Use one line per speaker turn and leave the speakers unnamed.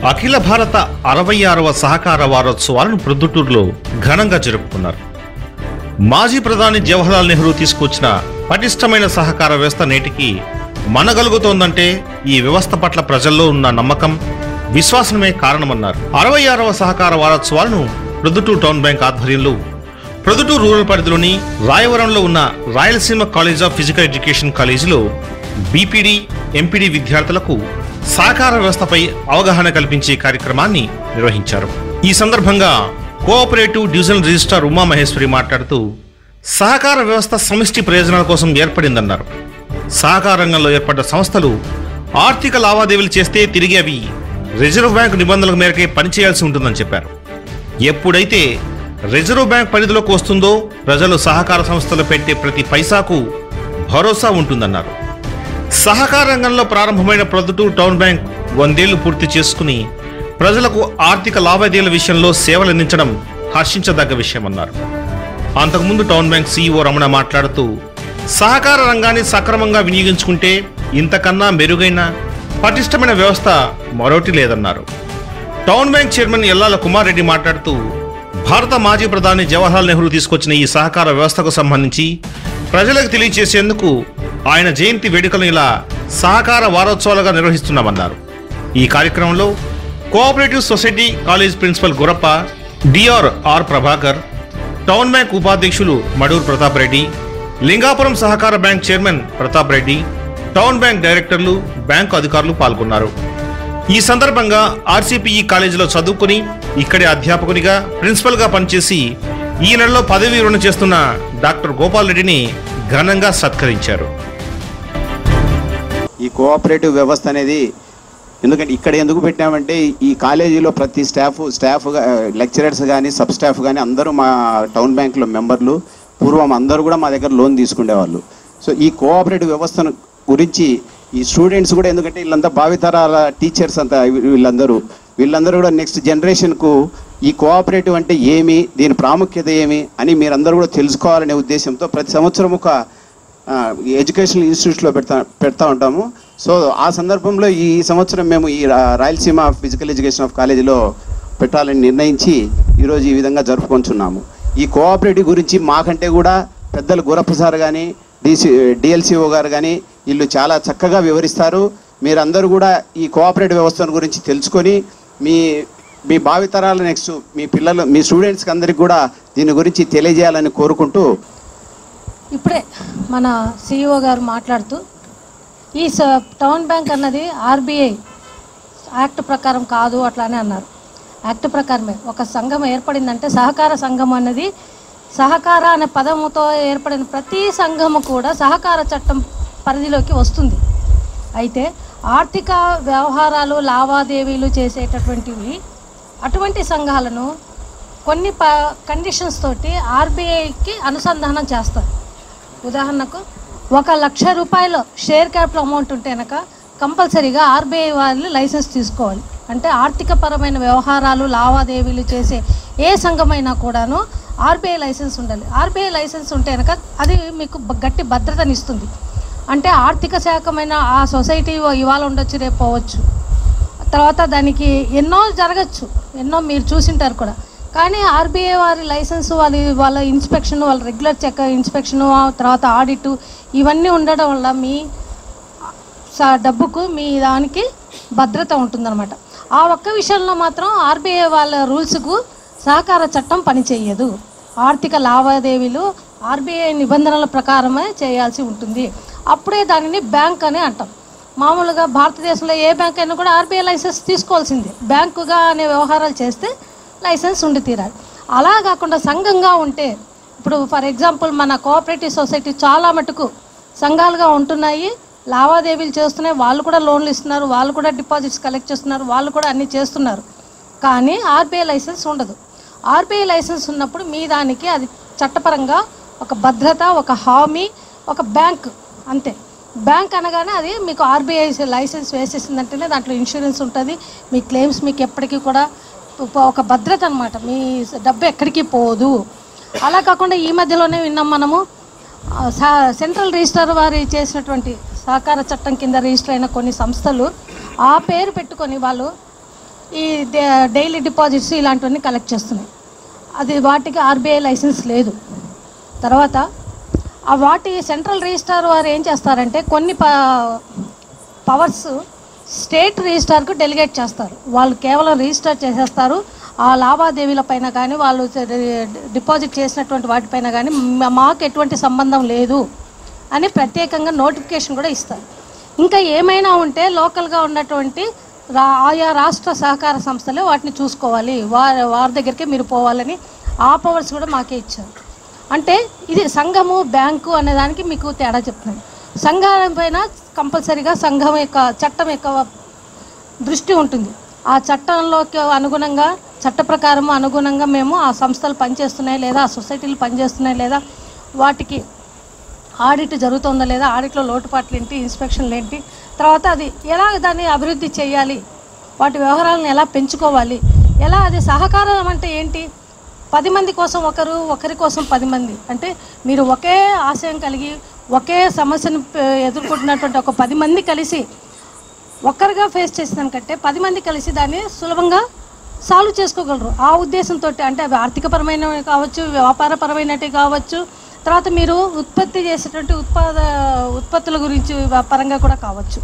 అఖిల భారత అరవై ఆరవ సహకార వారోత్సవాలను ప్రొద్దుటూరులో ఘనంగా జరుపుకున్నారు మాజీ ప్రధాని జవహర్లాల్ నెహ్రూ తీసుకొచ్చిన పటిష్టమైన సహకార వ్యవస్థ నేటికి మనగలుగుతోందంటే ఈ వ్యవస్థ పట్ల ప్రజల్లో ఉన్న నమ్మకం విశ్వాసమే కారణమన్నారు అరవై ఆరవ సహకార వారోత్సవాలను ప్రొద్దుటూరు టౌన్ బ్యాంక్ ఆధ్వర్యంలో ప్రొద్దుటూరు రూరల్ పరిధిలోని రాయవరంలో ఉన్న Rayalaseema college of physical education కాలేజీలో బీపీడీ ఎంపీడీ విద్యార్థులకు సహకార వ్యవస్థపై అవగాహన కల్పించే కార్యక్రమాన్ని నిర్వహించారు ఈ సందర్భంగా కోఆపరేటివ్ డివిజనల్ రిజిస్ట్రార్ ఉమామహేశ్వరి మాట్లాడుతూ సహకార వ్యవస్థ సమిష్టి ప్రయోజనాల కోసం ఏర్పడిందన్నారు సహకార రంగంలో ఏర్పడ్డ సంస్థలు ఆర్థిక లావాదేవీలు చేస్తే తిరిగి అవి రిజర్వ్ బ్యాంక్ నిబంధనల మేరకే పనిచేయాల్సి ఉంటుందని చెప్పారు ఎప్పుడైతే రిజర్వ్ బ్యాంక్ పరిధిలోకి వస్తుందో ప్రజలు సహకార సంస్థలు పెట్టే ప్రతి పైసాకు భరోసా ఉంటుందన్నారు సహకార రంగంలో ప్రారంభమైన ప్రొద్దుటూరు టౌన్ బ్యాంక్ వందేళ్లు పూర్తి చేసుకుని ప్రజలకు ఆర్థిక లావాదేవీల విషయంలో సేవలు అందించడం హర్షించదగ్గ విషయమన్నారు అంతకుముందు టౌన్ బ్యాంక్ సీఈఓ రమణ మాట్లాడుతూ సహకార రంగాన్ని సక్రమంగా వినియోగించుకుంటే ఇంతకన్నా మెరుగైన పటిష్టమైన వ్యవస్థ మరోటి లేదన్నారు town bank chairman Ellala Kumar Reddy మాట్లాడుతూ భారత మాజీ ప్రధాని జవహర్లాల్ నెహ్రూ తీసుకొచ్చిన ఈ సహకార వ్యవస్థకు సంబంధించి ప్రజలకు తెలియజేసేందుకు ఆయన జయంతి వేడుకలను ఇలా సహకార వారోత్సవాలుగా నిర్వహిస్తున్నామన్నారు ఈ కార్యక్రమంలో cooperative society college principal Gurappa DR R Prabhakar town bank ఉపాధ్యక్షులు మడూర్ ప్రతాప్ రెడ్డి లింగాపురం సహకార bank chairman Pratap Reddy town bank డైరెక్టర్లు బ్యాంకు అధికారులు పాల్గొన్నారు ఈ సందర్భంగా ఆర్సీపీఈ కాలేజీలో చదువుకుని ఇక్కడే అధ్యాపకునిగా ప్రిన్సిపల్గా పనిచేసి ఈ నెలలో పదవీ విరమణ చేస్తున్న డాక్టర్ గోపాల్ రెడ్డిని ఘనంగా సత్కరించారు
ఈ కోఆపరేటివ్ వ్యవస్థ అనేది ఎందుకంటే ఇక్కడ ఎందుకు పెట్టామంటే ఈ కాలేజీలో ప్రతి స్టాఫ్ స్టాఫ్ లెక్చరర్స్ కానీ సబ్ స్టాఫ్ కానీ అందరూ మా టౌన్ బ్యాంక్లో మెంబర్లు పూర్వం అందరూ కూడా మా దగ్గర లోన్ తీసుకునేవాళ్ళు సో ఈ కోఆపరేటివ్ వ్యవస్థను గురించి ఈ స్టూడెంట్స్ కూడా ఎందుకంటే వీళ్ళంతా భావితరాల టీచర్స్ అంతా వీ- వీళ్ళందరూ వీళ్ళందరూ కూడా నెక్స్ట్ జనరేషన్కు ఈ కోఆపరేటివ్ అంటే ఏమి దీని ప్రాముఖ్యత ఏమి అని మీరందరూ కూడా తెలుసుకోవాలనే ఉద్దేశంతో ప్రతి సంవత్సరం ఒక ఆ, ఈ ఎడ్యుకేషనల్ ఇన్స్టిట్యూట్లో పెడతా పెడతా ఉంటాము సో ఆ సందర్భంలో ఈ సంవత్సరం మేము ఈ రా- రాయలసీమ ఫిజికల్ ఎడ్యుకేషన్ ఆఫ్ కాలేజీలో పెట్టాలని నిర్ణయించి ఈరోజు ఈ విధంగా జరుపుకుంటున్నాము ఈ కోఆపరేటివ్ గురించి మాకంటే కూడా పెద్దలు గురప్ప సార్ కానీ డిసి డిఎల్సిఓ గారు కానీ వీళ్ళు చాలా చక్కగా వివరిస్తారు మీరందరూ కూడా ఈ కోఆపరేటివ్ వ్యవస్థను గురించి తెలుసుకొని మీ మీ భావితరాల నెక్స్ట్ మీ పిల్లలు మీ స్టూడెంట్స్కి అందరికి కూడా దీని గురించి తెలియజేయాలని కోరుకుంటూ
ఇప్పుడే మన సిఇఓ గారు మాట్లాడుతూ ఈ స- టౌన్ బ్యాంక్ అన్నది ఆర్బీఐ యాక్ట్ ప్రకారం కాదు అట్లానే అన్నారు యాక్ట్ ప్రకారమే ఒక సంఘం ఏర్పడిందంటే సహకార సంఘం అన్నది సహకార అనే పదముతో ఏర్పడిన ప్రతి సంఘము కూడా సహకార చట్టం పరిధిలోకి వస్తుంది అయితే ఆర్థిక వ్యవహారాలు లావాదేవీలు చేసేటటువంటివి అటువంటి సంఘాలను కొన్ని ప కండిషన్స్ తోటి ఆర్బీఐకి అనుసంధానం చేస్తారు ఉదాహరణకు ఒక లక్ష రూపాయలు షేర్ క్యాపిటల్ అమౌంట్ ఉంటే కనుక కంపల్సరీగా ఆర్బీఐ వాళ్ళు లైసెన్స్ తీసుకోవాలి అంటే ఆర్థిక పరమైన వ్యవహారాలు లావాదేవీలు చేసే ఏ సంఘమైనా కూడాను ఆర్బీఐ లైసెన్స్ ఉండాలి ఆర్బీఐ లైసెన్స్ ఉంటే కనుక అది మీకు బ- గట్టి భద్రతనిస్తుంది అంటే ఆర్థిక శాఖమైన ఆ సొసైటీ ఇవాళ ఉండొచ్చు రేపు పోవచ్చు తర్వాత దానికి ఎన్నో జరగచ్చు ఎన్నో మీరు చూసింటారు కూడా కానీ ఆర్బీఐ వారి లైసెన్స్ వాళ్ళ వాళ్ళ ఇన్స్పెక్షన్ వాళ్ళ రెగ్యులర్ చెక్ ఇన్స్పెక్షన్ తర్వాత ఆడిట్ ఇవన్నీ ఉండడం వల్ల మీ స- డబ్బుకు మీ దానికి భద్రత ఉంటుందన్నమాట ఆ ఒక్క విషయంలో మాత్రం ఆర్బీఐ వాళ్ళ రూల్స్కు సహకార చట్టం పనిచేయదు ఆర్థిక లావాదేవీలు ఆర్బీఐ నిబంధనల ప్రకారమే చేయాల్సి ఉంటుంది అప్పుడే దానిని బ్యాంక్ అని అంటాం మామూలుగా భారతదేశంలో ఏ బ్యాంక్ అయినా కూడా ఆర్బీఐ లైసెన్స్ తీసుకోవాల్సిందే బ్యాంకుగా అనే వ్యవహారాలు చేస్తే లైసెన్స్ ఉండి తీరాలి అలా కాకుండా సంఘంగా ఉంటే ఇప్పుడు ఫర్ ఎగ్జాంపుల్ మన కోఆపరేటివ్ సొసైటీ చాలా మటుకు సంఘాలుగా ఉంటున్నాయి లావాదేవీలు చేస్తున్నాయి వాళ్ళు కూడా లోన్లు ఇస్తున్నారు వాళ్ళు కూడా డిపాజిట్స్ కలెక్ట్ చేస్తున్నారు వాళ్ళు కూడా అన్నీ చేస్తున్నారు కానీ ఆర్బీఐ లైసెన్స్ ఉండదు ఆర్బీఐ లైసెన్స్ ఉన్నప్పుడు మీ దానికి అది చట్టపరంగా ఒక భద్రత ఒక హామీ ఒక బ్యాంక్ అంతే బ్యాంక్ అనగానే అది మీకు ఆర్బీఐ లైసెన్స్ వేసేసిందంటేనే దాంట్లో ఇన్సూరెన్స్ ఉంటుంది మీ క్లెయిమ్స్ మీకు ఎప్పటికీ కూడా ఒక- ఒక భద్రత అనమాట మీ డబ్బు ఎక్కడికి పోదు అలా కాకుండా ఈ మధ్యలోనే విన్నాం మనము ఆ, సా- సెంట్రల్ రిజిస్టర్ వారి చేసినటువంటి సహకార చట్టం కింద రిజిస్టర్ అయిన కొన్ని సంస్థలు ఆ పేరు పెట్టుకొని వాళ్ళు ఈ డే- డైలీ డిపాజిట్స్ ఇలాంటివన్నీ కలెక్ట్ చేస్తున్నాయి అది వాటికి ఆర్బీఐ లైసెన్స్ లేదు తర్వాత ఆ వాటి సెంట్రల్ రిజిస్టార్ వారు ఏం చేస్తారంటే కొన్ని ప పవర్స్ స్టేట్ రిజిస్టార్కు డెలిగేట్ చేస్తారు వాళ్ళు కేవలం రిజిస్టర్ చేసేస్తారు ఆ లావాదేవీల పైన కానీ వాళ్ళు డిపాజిట్ చేసినటువంటి వాటిపైన కానీ మ- మాకు ఎటువంటి సంబంధం లేదు అని ప్రత్యేకంగా నోటిఫికేషన్ కూడా ఇస్తారు ఇంకా ఏమైనా ఉంటే లోకల్గా ఉన్నటువంటి రా ఆయా రాష్ట్ర సహకార సంస్థలే వాటిని చూసుకోవాలి వారి వారి దగ్గరికి మీరు పోవాలని ఆ పవర్స్ కూడా మాకే ఇచ్చారు అంటే ఇది సంఘము బ్యాంకు అనే దానికి మీకు తేడా చెప్తున్నాను సంఘం పైన కంపల్సరీగా సంఘం యొక్క చట్టం యొక్క దృష్టి ఉంటుంది ఆ చట్టంలోకి అనుగుణంగా చట్ట ప్రకారం అనుగుణంగా మేము ఆ సంస్థలు పనిచేస్తున్నాయి లేదా ఆ సొసైటీలు పనిచేస్తున్నాయి లేదా వాటికి ఆడిట్ జరుగుతుందా లేదా ఆడిట్లో లోటుపాట్లు ఏంటి ఇన్స్పెక్షన్లు ఏంటి తర్వాత అది ఎలా దాన్ని అభివృద్ధి చేయాలి వాటి వ్యవహారాలను ఎలా పెంచుకోవాలి ఎలా అది సహకారం అంటే ఏంటి పది మంది కోసం ఒకరు ఒకరి కోసం పది మంది అంటే మీరు ఒకే ఆశయం కలిగి ఒకే సమస్యను ప- ఎదుర్కొంటున్నటువంటి ఒక పది మంది కలిసి ఒక్కరిగా ఫేస్ చేసిన దానికంటే పది మంది కలిసి దాన్ని సులభంగా సాల్వ్ చేసుకోగలరు ఆ ఉద్దేశంతో అంటే అవి ఆర్థికపరమైనవి కావచ్చు వ్యాపారపరమైనవి కావచ్చు తర్వాత మీరు ఉత్పత్తి చేసేటువంటి ఉత్పాద ఉత్పత్తుల గురించి పరంగా కూడా కావచ్చు